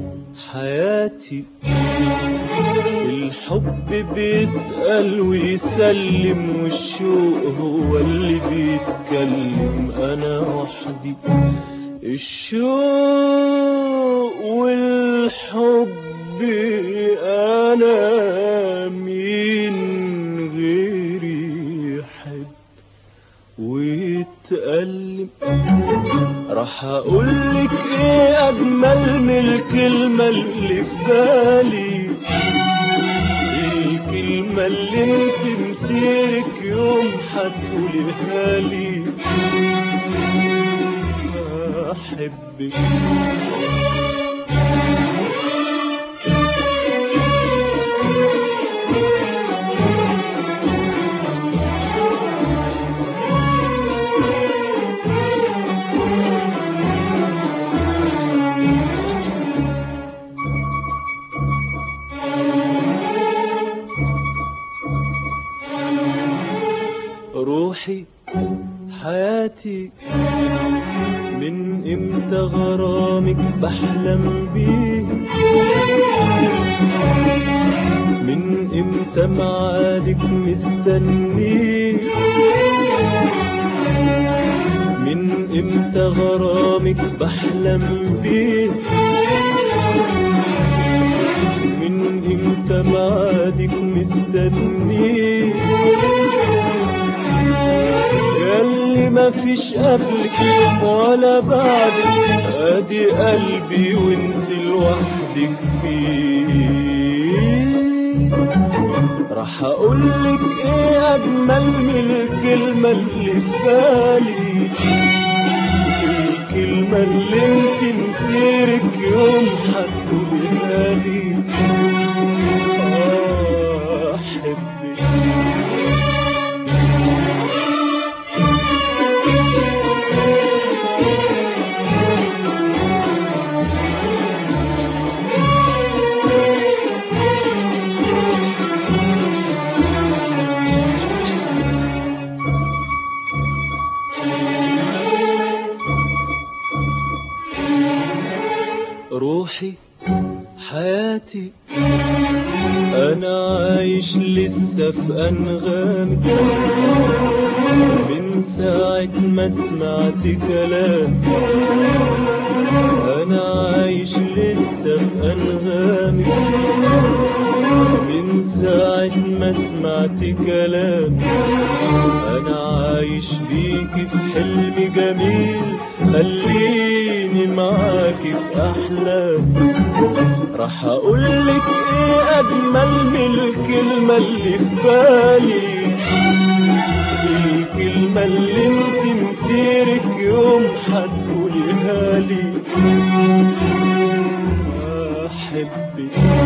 حياتي الحب بيسأل ويسلم والشوق هو اللي بيتكلم أنا وحدي الشوق والحب أنا مين غيري يحب ويتألم راح أقولك إيه أجمل من الكلمة اللي في بالي الكلمة اللي انت مسيرك يوم هتقوليها لي أحبك روحي حياتي من امتى غرامك بحلم بيه من امتى معادك مستنيه من امتى غرامك بحلم بيه من امتى معادك مستنيه ياللي ما فيش قبلك ولا بعدك ادي قلبي وانت لوحدك فيه راح اقولك ايه اجمل من الكلمة اللي في بالي الكلمة اللي انت مسيرك يوم هتقوليها لي آه، احبك روحي حياتي انا عايش لسه في انغامي من ساعة ما سمعت كلام انا عايش لسه في انغامي من ساعة ما سمعت كلام انا عايش بيكي في حلم جميل خليني معاكي في احلام راح اقولك ايه اجمل من الكلمة اللي في بالي الكلمة اللي انت مسيرك يوم هتقوليها لي احبك